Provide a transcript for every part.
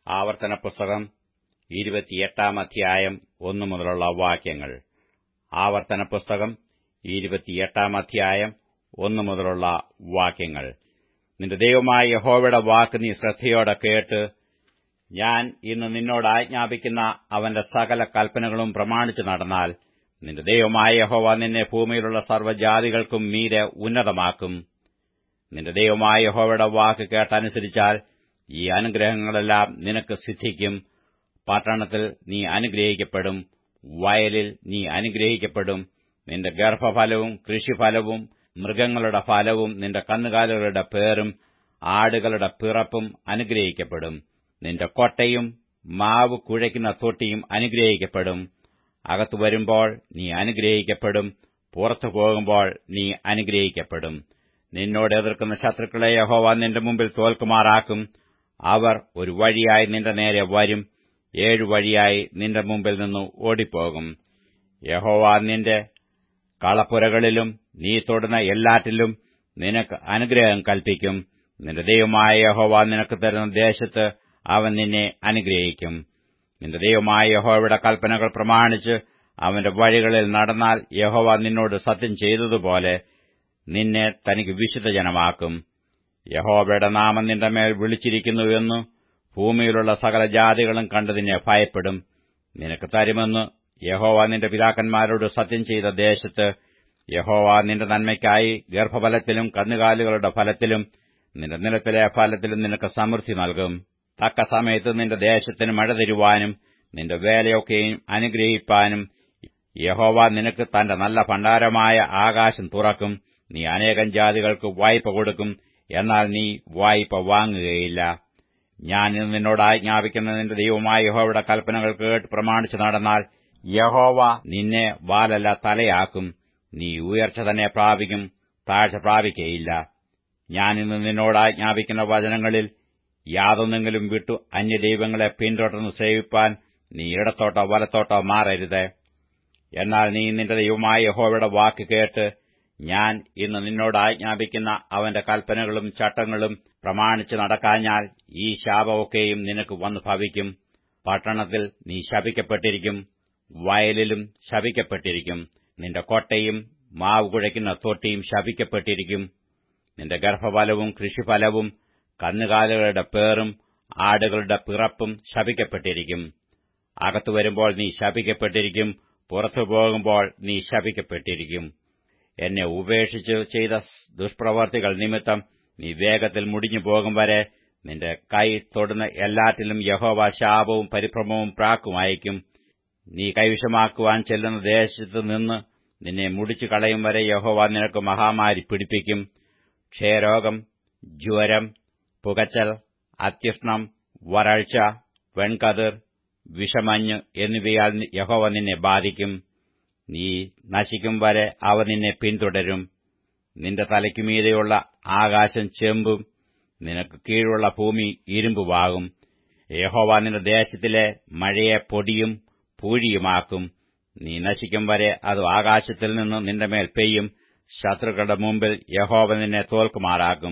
ആവർത്തന പുസ്തകം ഇരുപത്തിയെട്ടാം അധ്യായം ഒന്നു മുതലുള്ള വാക്യങ്ങൾ ആവർത്തന പുസ്തകം ഇരുപത്തിയെട്ടാം അധ്യായം ഒന്നു മുതലുള്ള വാക്യങ്ങൾ നിന്റെ ദൈവമായ യഹോവയുടെ വാക്ക് നീ ശ്രദ്ധയോടെ കേട്ട് ഞാൻ ഇന്ന് നിന്നോട് ആജ്ഞാപിക്കുന്ന അവന്റെ സകല കൽപ്പനകളും പ്രമാണിച്ചു നടന്നാൽ നിന്റെ ദൈവമായ യഹോവ നിന്നെ ഭൂമിയിലുള്ള സർവ്വജാതികൾക്കും മീരെ ഉന്നതമാക്കും നിന്റെ ദൈവമായ യഹോവയുടെ വാക്ക് കേട്ടനുസരിച്ചാൽ ഈ അനുഗ്രഹങ്ങളെല്ലാം നിനക്ക് സിദ്ധിക്കും പട്ടണത്തിൽ നീ അനുഗ്രഹിക്കപ്പെടും വയലിൽ നീ അനുഗ്രഹിക്കപ്പെടും നിന്റെ ഗർഭഫലവും കൃഷിഫലവും മൃഗങ്ങളുടെ ഫലവും നിന്റെ കന്നുകാലികളുടെ പേരും ആടുകളുടെ പിറപ്പും അനുഗ്രഹിക്കപ്പെടും നിന്റെ കൊട്ടയും മാവ് കുഴയ്ക്കുന്ന തൊട്ടിയും അനുഗ്രഹിക്കപ്പെടും അകത്തു വരുമ്പോൾ നീ അനുഗ്രഹിക്കപ്പെടും പുറത്തു പോകുമ്പോൾ നീ അനുഗ്രഹിക്കപ്പെടും നിന്നോട് എതിർക്കുന്ന ശത്രുക്കളെ യഹോവ നിന്റെ മുമ്പിൽ തോൽക്കുമാറാക്കും അവർ ഒരു വഴിയായി നിന്റെ നേരെ വരും ഏഴു വഴിയായി നിന്റെ മുമ്പിൽ നിന്ന് ഓടിപ്പോകും യഹോവ നിന്റെ കളപ്പുരകളിലും നീ തൊടുന്ന എല്ലാറ്റിലും നിനക്ക് അനുഗ്രഹം കൽപ്പിക്കും നിന്റെ ദൈവമായ യഹോവ നിനക്ക് തരുന്ന ദേശത്ത് അവൻ നിന്നെ അനുഗ്രഹിക്കും നിന്റെ ദൈവമായ യഹോവയുടെ കൽപ്പനകൾ പ്രമാണിച്ച് അവന്റെ വഴികളിൽ നടന്നാൽ യഹോവ നിന്നോട് സത്യം ചെയ്തതുപോലെ നിന്നെ തനിക്ക് വിശുദ്ധ ജനമാക്കും യഹോവയുടെ നാമം നിന്റെ മേൽ വിളിച്ചിരിക്കുന്നുവെന്നു ഭൂമിയിലുള്ള സകല ജാതികളും കണ്ടു നിന്നെ ഭയപ്പെടും നിനക്ക് തരുമെന്ന് യഹോവ നിന്റെ പിതാക്കന്മാരോട് സത്യം ചെയ്ത ദേശത്ത് യഹോവ നിന്റെ നന്മയ്ക്കായി ഗർഭഫലത്തിലും കന്നുകാലികളുടെ ഫലത്തിലും നിന്റെ നിലത്തിലെ ഫലത്തിലും നിനക്ക് സമൃദ്ധി നൽകും തക്ക സമയത്ത് നിന്റെ ദേശത്തിന് മഴ തരുവാനും നിന്റെ വേലയൊക്കെയും അനുഗ്രഹിപ്പാനും യഹോവ നിനക്ക് തന്റെ നല്ല ഭണ്ഡാരമായ ആകാശം തുറക്കും നീ അനേകം ജാതികൾക്ക് വായ്പ കൊടുക്കും എന്നാൽ നീ വായ്പ വാങ്ങുകയില്ല ഞാൻ ഇന്ന് നിന്നോട് ആജ്ഞാപിക്കുന്ന നിന്റെ ദൈവമായ യഹോവയുടെ കൽപ്പനകൾ കേട്ട് പ്രമാണിച്ചു നടന്നാൽ യഹോവ നിന്നെ വാലല്ല തലയാക്കും നീ ഉയർച്ച തന്നെ പ്രാപിക്കും താഴ്ച പ്രാപിക്കയില്ല ഞാൻ ഇന്ന് നിന്നോട് ആജ്ഞാപിക്കുന്ന വചനങ്ങളിൽ യാതൊന്നെങ്കിലും വിട്ടു അന്യദൈവങ്ങളെ പിന്തുടർന്ന് സേവിപ്പാൻ നീ ഇടത്തോട്ടോ വലത്തോട്ടോ മാറരുത് എന്നാൽ നീ നിന്റെ ദൈവമായ യഹോവയുടെ വാക്ക് കേട്ട് ഞാൻ ഇന്ന് നിന്നോട് ആജ്ഞാപിക്കുന്ന അവന്റെ കൽപ്പനകളും ചട്ടങ്ങളും പ്രമാണിച്ച് നടക്കാഞ്ഞാൽ ഈ ശാപമൊക്കെയും നിനക്ക് വന്നു ഭവിക്കും പട്ടണത്തിൽ നീ ശപിക്കപ്പെട്ടിരിക്കും വയലിലും ശപിക്കപ്പെട്ടിരിക്കും നിന്റെ കോട്ടയും മാവ് കുഴയ്ക്കുന്ന തൊട്ടിയും ശപിക്കപ്പെട്ടിരിക്കും നിന്റെ ഗർഭഫലവും കൃഷിഫലവും കന്നുകാലുകളുടെ പേറും ആടുകളുടെ പിറപ്പും ശപിക്കപ്പെട്ടിരിക്കും അകത്തു വരുമ്പോൾ നീ ശപിക്കപ്പെട്ടിരിക്കും പുറത്തു പോകുമ്പോൾ നീ ശപിക്കപ്പെട്ടിരിക്കും എന്നെ ഉപേക്ഷിച്ച് ചെയ്ത ദുഷ്പ്രവർത്തികൾ നിമിത്തം നീ വേഗത്തിൽ മുടിഞ്ഞു പോകും വരെ നിന്റെ കൈ തൊടുന്ന എല്ലാറ്റിലും യഹോവ ശാപവും പരിഭ്രമവും പ്രാക്കുമായിരിക്കും നീ കൈവശമാക്കുവാൻ ചെല്ലുന്ന ദേശത്ത് നിന്ന് നിന്നെ മുടിച്ചു കളയും വരെ യഹോവ നിനക്ക് മഹാമാരി പിടിപ്പിക്കും ക്ഷയരോഗം ജ്വരം പുകച്ചൽ അത്യുഷ്ണം വരൾച്ച വെൺകതിർ വിഷമഞ്ഞ് എന്നിവയാൽ യഹോവ നിന്നെ ബാധിക്കും നീ നശിക്കും വരെ അവ നിന്നെ പിന്തുടരും നിന്റെ തലയ്ക്കുമീതെയുള്ള ആകാശം ചെമ്പും നിനക്ക് കീഴുള്ള ഭൂമി ഇരുമ്പുവാകും യഹോവ നിന്റെ ദേശത്തിലെ മഴയെ പൊടിയും പൂഴിയുമാക്കും നീ നശിക്കും വരെ അത് ആകാശത്തിൽ നിന്ന് നിന്റെ മേൽ പെയ്യും ശത്രുക്കളുടെ മുമ്പിൽ യഹോവ നിന്നെ തോൽക്കുമാറാക്കും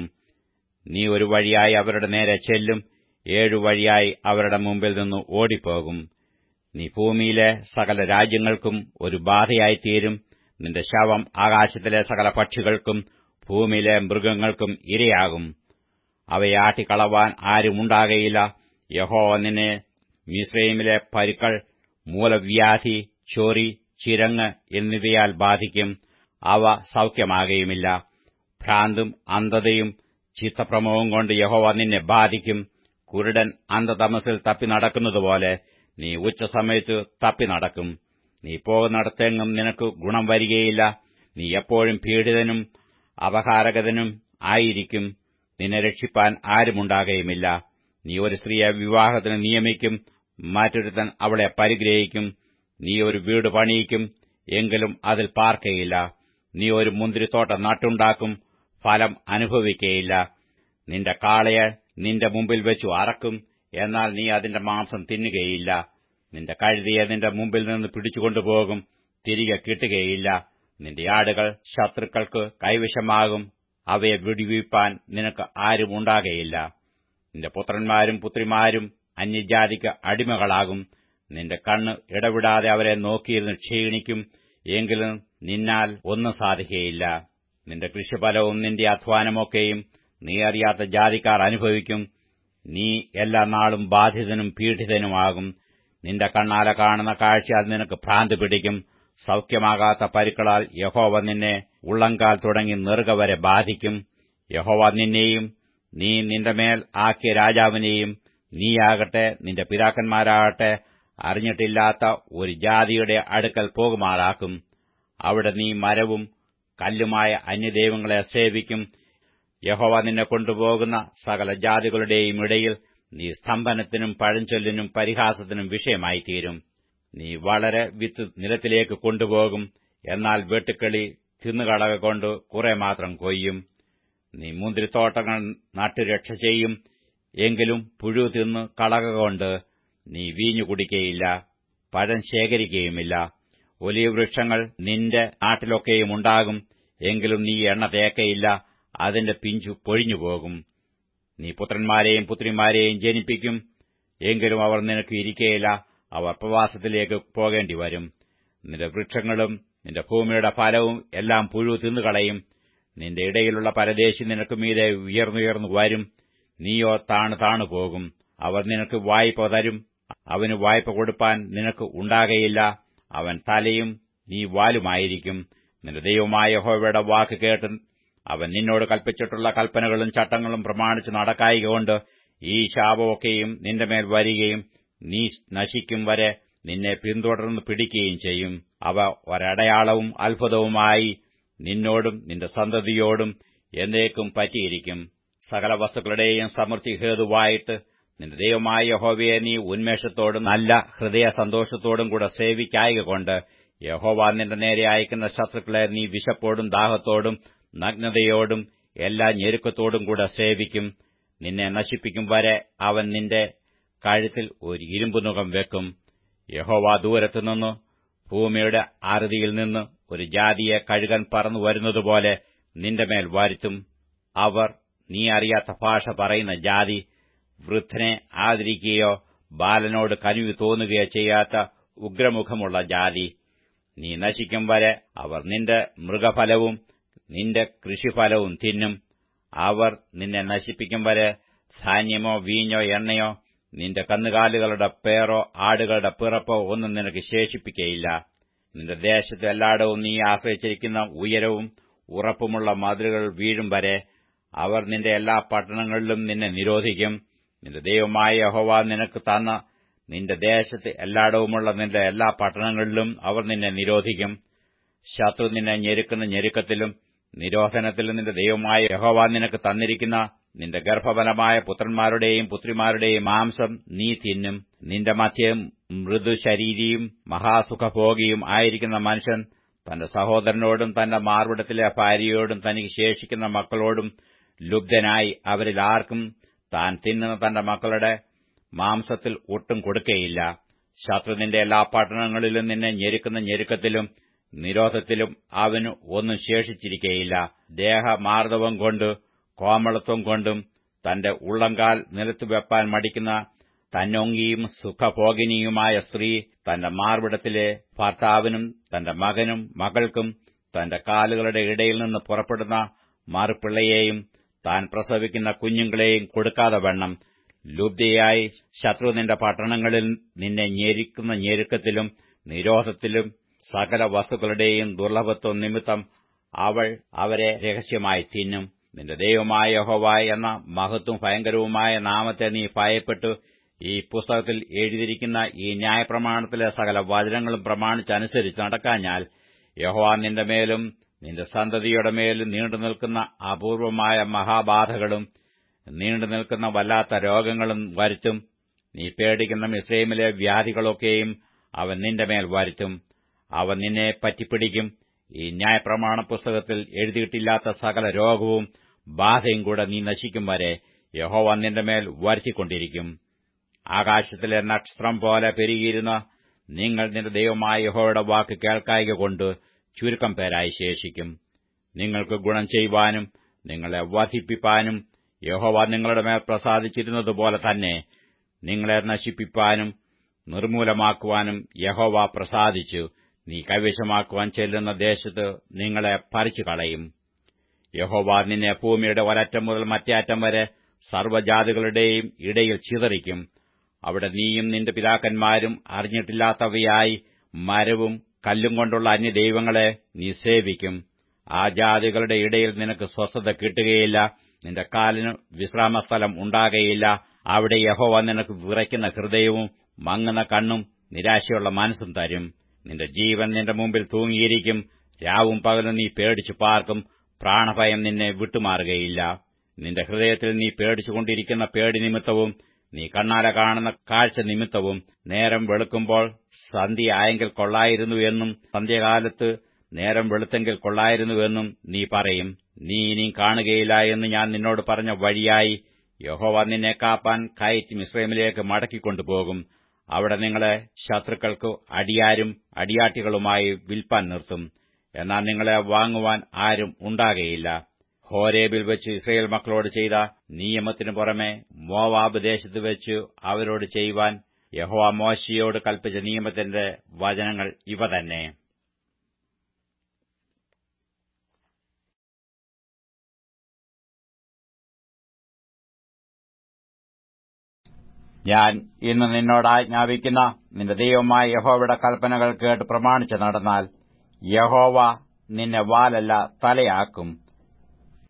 നീ ഒരു വഴിയായി അവരുടെ നേരെ ചെല്ലും ഏഴു വഴിയായി അവരുടെ മുമ്പിൽ നിന്ന് ഓടിപ്പോകും നീ ഭൂമിയിലെ സകല രാജ്യങ്ങൾക്കും ഒരു ബാധയായിത്തീരും നിന്റെ ശവം ആകാശത്തിലെ സകല പക്ഷികൾക്കും ഭൂമിയിലെ മൃഗങ്ങൾക്കും ഇരയാകും അവയെ ആട്ടിക്കളവാൻ ആരുമുണ്ടാകയില്ല യഹോവ നിന്നെ മിസ്രൈമിലെ പരുക്കൾ മൂലവ്യാധി ചൊറി ചിരങ്ങ് എന്നിവയാൽ ബാധിക്കും അവ സൌഖ്യമാകുകയുമില്ല ഭ്രാന്തും അന്ധതയും ചിത്തഭ്രമവും കൊണ്ട് യഹോവ നിന്നെ ബാധിക്കും കുരുടൻ അന്ധതമസിൽ തപ്പി നടക്കുന്നതുപോലെ നീ ഉച്ചസമയത്ത് തപ്പി നടക്കും നീ പോകുന്നിടത്തെങ്ങും നിനക്ക് ഗുണം വരികയില്ല നീ എപ്പോഴും പീഡിതനും അപഹാരകതനും ആയിരിക്കും നിന്നെ രക്ഷിപ്പാൻ ആരുമുണ്ടാകുകയുമില്ല നീ ഒരു സ്ത്രീയെ വിവാഹത്തിന് നിയമിക്കും മറ്റൊരുത്തൻ അവളെ പരിഗ്രഹിക്കും നീ ഒരു വീട് പണിയിക്കും എങ്കിലും അതിൽ പാർക്കയില്ല നീ ഒരു മുന്തിരിത്തോട്ടം നട്ടുണ്ടാക്കും ഫലം അനുഭവിക്കയില്ല നിന്റെ കാളയെ നിന്റെ മുമ്പിൽ വെച്ചു അറക്കും എന്നാൽ നീ അതിന്റെ മാംസം തിന്നുകയില്ല നിന്റെ കഴുതിയെ നിന്റെ മുമ്പിൽ നിന്ന് പിടിച്ചുകൊണ്ടുപോകും തിരികെ കിട്ടുകയില്ല നിന്റെ ആടുകൾ ശത്രുക്കൾക്ക് കൈവശമാകും അവയെ വിടുവിപ്പാൻ നിനക്ക് ആരും ഉണ്ടാകയില്ല നിന്റെ പുത്രന്മാരും പുത്രിമാരും അന്യജാതിക്ക് അടിമകളാകും നിന്റെ കണ്ണ് ഇടവിടാതെ അവരെ നോക്കിയിരുന്ന് ക്ഷീണിക്കും എങ്കിലും നിന്നാൽ ഒന്നും സാധിക്കുകയില്ല നിന്റെ കൃഷിഫലവും നിന്റെ അധ്വാനമൊക്കെയും നീ അറിയാത്ത ജാതിക്കാർ അനുഭവിക്കും നീ എല്ലാ നാളും ബാധിതനും പീഡിതനുമാകും നിന്റെ കണ്ണാല കാണുന്ന കാഴ്ച അത് നിനക്ക് ഭ്രാന്ത് പിടിക്കും സൌഖ്യമാകാത്ത പരുക്കളാൽ യഹോവ നിന്നെ ഉള്ളങ്കാൽ തുടങ്ങി നെറുക വരെ ബാധിക്കും യഹോവ നിന്നെയും നീ നിന്റെ മേൽ ആക്കിയ രാജാവിനെയും നീയാകട്ടെ നിന്റെ പിതാക്കന്മാരാകട്ടെ അറിഞ്ഞിട്ടില്ലാത്ത ഒരു ജാതിയുടെ അടുക്കൽ പോകുമാറാക്കും അവിടെ നീ മരവും കല്ലുമായ അന്യദൈവങ്ങളെ സേവിക്കും യഹോവ നിന്നെ കൊണ്ടുപോകുന്ന സകല ജാതികളുടെയും ഇടയിൽ നീ സ്തംഭനത്തിനും പഴഞ്ചൊല്ലിനും പരിഹാസത്തിനും വിഷയമായിത്തീരും നീ വളരെ വിത്ത് നിലത്തിലേക്ക് കൊണ്ടുപോകും എന്നാൽ വെട്ടുക്കിളി തിന്നുകളകൊണ്ട് കുറെ മാത്രം കൊയ്യും നീ മുന്തിരിത്തോട്ടങ്ങൾ നട്ടുരക്ഷ ചെയ്യും എങ്കിലും പുഴു തിന്ന് കളകൊണ്ട് നീ വീഞ്ഞു കുടിക്കയില്ല പഴം ശേഖരിക്കുകയുമില്ല ഒലിയ വൃക്ഷങ്ങൾ നിന്റെ നാട്ടിലൊക്കെയും ഉണ്ടാകും എങ്കിലും നീ എണ്ണ തേക്കയില്ല അതിന്റെ പിഞ്ചു പൊഴിഞ്ഞുപോകും നീ പുത്രന്മാരെയും പുത്രിമാരെയും ജനിപ്പിക്കും എങ്കിലും അവർ നിനക്ക് ഇരിക്കയില്ല അവർ പ്രവാസത്തിലേക്ക് പോകേണ്ടി വരും നിന്റെ വൃക്ഷങ്ങളും നിന്റെ ഭൂമിയുടെ ഫലവും എല്ലാം പുഴു തിന്നുകളയും നിന്റെ ഇടയിലുള്ള പരദേശി നിനക്ക് മീതെ ഉയർന്നുയർന്നു വരും നീയോ താണു താണു പോകും അവർ നിനക്ക് വായ്പ തരും അവന് വായ്പ കൊടുപ്പാൻ നിനക്ക് ഉണ്ടാകയില്ല അവൻ തലയും നീ വാലുമായിരിക്കും നിന്റെ ദൈവമായ യഹോവയുടെ വാക്ക് കേട്ട് അവൻ നിന്നോട് കൽപ്പിച്ചിട്ടുള്ള കൽപ്പനകളും ചട്ടങ്ങളും പ്രമാണിച്ച് നടക്കായികൊണ്ട് ഈ ശാപമൊക്കെയും നിന്റെ മേൽ വരികയും നീ നശിക്കും വരെ നിന്നെ പിന്തുടർന്ന് പിടിക്കുകയും ചെയ്യും അവ ഒരടയാളവും അത്ഭുതവുമായി നിന്നോടും നിന്റെ സന്തതിയോടും എന്നേക്കും പറ്റിയിരിക്കും സകല വസ്തുക്കളുടെയും സമൃദ്ധി ഹേതുവായിട്ട് നിന്റെ ദൈവമായ യഹോവയെ നീ ഉന്മേഷത്തോടും നല്ല ഹൃദയ സന്തോഷത്തോടും കൂടെ സേവിക്കായകൊണ്ട് യഹോവ നിന്റെ നേരെ അയക്കുന്ന ശത്രുക്കളെ നീ വിശപ്പോടും ദാഹത്തോടും നഗ്നതയോടും എല്ലാ ഞെരുക്കത്തോടും കൂടെ സേവിക്കും നിന്നെ നശിപ്പിക്കും വരെ അവൻ നിന്റെ കഴുത്തിൽ ഒരു ഇരുമ്പുനുഖം വെക്കും യഹോവ ദൂരത്തുനിന്ന് ഭൂമിയുടെ ആരതിയിൽ നിന്ന് ഒരു ജാതിയെ കഴുകൻ പറന്നു വരുന്നതുപോലെ നിന്റെ മേൽ വരുത്തും അവർ നീ അറിയാത്ത ഭാഷ പറയുന്ന ജാതി വൃദ്ധനെ ആദരിക്കുകയോ ബാലനോട് കനിവ് തോന്നുകയോ ചെയ്യാത്ത ഉഗ്രമുഖമുള്ള ജാതി നീ നശിക്കും വരെ അവർ നിന്റെ മൃഗഫലവും നിന്റെ കൃഷിഫലവും തിന്നും അവർ നിന്നെ നശിപ്പിക്കും വരെ ധാന്യമോ വീഞ്ഞോ എണ്ണയോ നിന്റെ കന്നുകാലികളുടെ പേറോ ആടുകളുടെ പിറപ്പോ ഒന്നും നിനക്ക് ശേഷിപ്പിക്കയില്ല നിന്റെ ദേശത്ത് എല്ലായിടവും നീ ആശ്രയിച്ചിരിക്കുന്ന ഉയരവും ഉറപ്പുമുള്ള മതിലുകൾ വീഴും വരെ അവർ നിന്റെ എല്ലാ പട്ടണങ്ങളിലും നിന്നെ നിരോധിക്കും നിന്റെ ദൈവമായ യഹോവ നിനക്ക് തന്ന നിന്റെ ദേശത്ത് എല്ലായിടവുമുള്ള നിന്റെ എല്ലാ പട്ടണങ്ങളിലും അവർ നിന്നെ നിരോധിക്കും ശത്രു നിന്നെ ഞെരുക്കുന്ന ഞെരുക്കത്തിലും നിരോധനത്തിലും നിന്റെ ദൈവമായ യഹോവ നിനക്ക് തന്നിരിക്കുന്ന നിന്റെ ഗർഭഫലമായ പുത്രന്മാരുടെയും പുത്രിമാരുടെയും മാംസം നീ തിന്നും നിന്റെ മധ്യം മൃദുശരീരിയും മഹാസുഖഭോഗിയും ആയിരിക്കുന്ന മനുഷ്യൻ തന്റെ സഹോദരനോടും തന്റെ മാർവിടത്തിലെ ഭാര്യയോടും തനിക്ക് ശേഷിക്കുന്ന മക്കളോടും ലുബ്ധനായി അവരിൽ ആർക്കും താൻ തിന്നുന്ന തന്റെ മക്കളുടെ മാംസത്തിൽ ഒട്ടും കൊടുക്കയില്ല ശത്രു നിന്റെ എല്ലാ പട്ടണങ്ങളിലും നിന്നെ ഞെരുക്കുന്ന ഞെരുക്കത്തിലും നിരോധത്തിലും അവന് ഒന്നും ശേഷിച്ചിരിക്കയില്ല ദേഹമാർദ്ദവം കൊണ്ട് കോമളത്വം കൊണ്ടും തന്റെ ഉള്ളങ്കാൽ നിലത്തു വെപ്പാൻ മടിക്കുന്ന തന്നൊങ്കിയും സുഖഭോഗിനിയുമായ സ്ത്രീ തന്റെ മാർവിടത്തിലെ ഭർത്താവിനും തന്റെ മകനും മകൾക്കും തന്റെ കാലുകളുടെ ഇടയിൽ നിന്ന് പുറപ്പെടുന്ന മാറുപിള്ളയെയും താൻ പ്രസവിക്കുന്ന കുഞ്ഞുങ്ങളെയും കൊടുക്കാതെ വണ്ണം ലുബ്ധയായി ശത്രു നിന്റെ പട്ടണങ്ങളിൽ നിന്നെ ഞെരുക്കുന്ന ഞെരുക്കത്തിലും നിരോധത്തിലും സകല വസ്തുക്കളുടെയും ദുർലഭത്വം നിമിത്തം അവൾ അവരെ രഹസ്യമായി തിന്നും നിന്റെ ദൈവമായ യഹോവ എന്ന മഹത്വം ഭയങ്കരവുമായ നാമത്തെ നീ ഭയപ്പെട്ടു ഈ പുസ്തകത്തിൽ എഴുതിയിരിക്കുന്ന ഈ ന്യായപ്രമാണത്തിലെ സകല വചനങ്ങളും പ്രമാണിച്ചനുസരിച്ച് നടക്കാഞ്ഞാൽ യഹോവ നിന്റെ മേലും നിന്റെ സന്തതിയുടെ മേലും നീണ്ടു നിൽക്കുന്ന അപൂർവമായ മഹാബാധകളും നീണ്ടു നിൽക്കുന്ന വല്ലാത്ത രോഗങ്ങളും വരുത്തും നീ പേടിക്കുന്ന മിസ്രൈമിലെ വ്യാധികളൊക്കെയും അവൻ നിന്റെ മേൽ വരുത്തും അവൻ നിന്നെ പറ്റിപ്പിടിക്കും ഈ ന്യായപ്രമാണ പുസ്തകത്തിൽ എഴുതിയിട്ടില്ലാത്ത സകല രോഗവും ബാധയും കൂടെ നീ നശിക്കും വരെ യഹോവ നിന്റെ മേൽ വരുത്തിക്കൊണ്ടിരിക്കും ആകാശത്തിലെ നക്ഷത്രം പോലെ പെരുകിയിരുന്ന നിങ്ങൾ നിന്റെ ദൈവമായ യഹോയുടെ വാക്ക് കേൾക്കായിക കൊണ്ട് ചുരുക്കം പേരായി ശേഷിക്കും നിങ്ങൾക്ക് ഗുണം ചെയ്യുവാനും നിങ്ങളെ വധിപ്പിപ്പാനും യഹോവ നിങ്ങളുടെ മേൽ പ്രസാദിച്ചിരുന്നതുപോലെ തന്നെ നിങ്ങളെ നശിപ്പിപ്പാനും നിർമൂലമാക്കുവാനും യഹോവ പ്രസാദിച്ചു നീ കൈവശമാക്കുവാൻ ചെല്ലുന്ന ദേശത്ത് നിങ്ങളെ പറിച്ചു കളയും യഹോവ നിന്നെ ഭൂമിയുടെ ഒരറ്റം മുതൽ മറ്റേ അറ്റം വരെ സർവ്വജാതികളുടെയും ഇടയിൽ ചിതറിക്കും അവിടെ നീയും നിന്റെ പിതാക്കന്മാരും അറിഞ്ഞിട്ടില്ലാത്തവയായി മരവും കല്ലും കൊണ്ടുള്ള അന്യദൈവങ്ങളെ നീ സേവിക്കും ആ ജാതികളുടെ ഇടയിൽ നിനക്ക് സ്വസ്ഥത കിട്ടുകയില്ല നിന്റെ കാലിന് വിശ്രാമസ്ഥലം ഉണ്ടാകയില്ല അവിടെ യഹോവ നിനക്ക് വിറയ്ക്കുന്ന ഹൃദയവും മങ്ങുന്ന കണ്ണും നിരാശയുള്ള മനസ്സും തരും നിന്റെ ജീവൻ നിന്റെ മുമ്പിൽ തൂങ്ങിയിരിക്കും രാവും പകലും നീ പേടിച്ചു പാർക്കും പ്രാണഭയം നിന്നെ വിട്ടുമാറുകയില്ല നിന്റെ ഹൃദയത്തിൽ നീ പേടിച്ചുകൊണ്ടിരിക്കുന്ന പേടി നിമിത്തവും നീ കണ്ണാല കാണുന്ന കാഴ്ച നിമിത്തവും നേരം വെളുക്കുമ്പോൾ സന്ധ്യ ആയെങ്കിൽ കൊള്ളായിരുന്നു എന്നും സന്ധ്യകാലത്ത് നേരം വെളുത്തെങ്കിൽ കൊള്ളായിരുന്നുവെന്നും നീ പറയും നീ ഇനിയും കാണുകയില്ല എന്ന് ഞാൻ നിന്നോട് പറഞ്ഞ വഴിയായി യഹോവ നിന്നെ കാപ്പാൻ കയറ്റി മിശ്രമിലേക്ക് മടക്കിക്കൊണ്ടുപോകും അവിടെ നിങ്ങളെ ശത്രുക്കൾക്ക് അടിയാരും അടിയാട്ടികളുമായി വിൽപ്പാൻ നിർത്തും എന്നാൽ നിങ്ങളെ വാങ്ങുവാൻ ആരും ഉണ്ടാകയില്ല ഹോരേബിൽ വെച്ച് ഇസ്രയേൽ മക്കളോട് ചെയ്ത നിയമത്തിനു പുറമെ മോവാബ് ദേശത്ത് വെച്ച് അവരോട് ചെയ്യുവാൻ യഹോവ മോശിയോട് കൽപ്പിച്ച നിയമത്തിന്റെ വചനങ്ങൾ ഇവ തന്നെ ഞാൻ ഇന്ന് നിന്നോട് ആജ്ഞാപിക്കുന്ന നിന്റെ ദൈവമായ യഹോവയുടെ കൽപ്പനകൾ കേട്ട് പ്രമാണിച്ച് നടന്നാൽ യഹോവ നിന്നെ വാലല്ല തലയാക്കും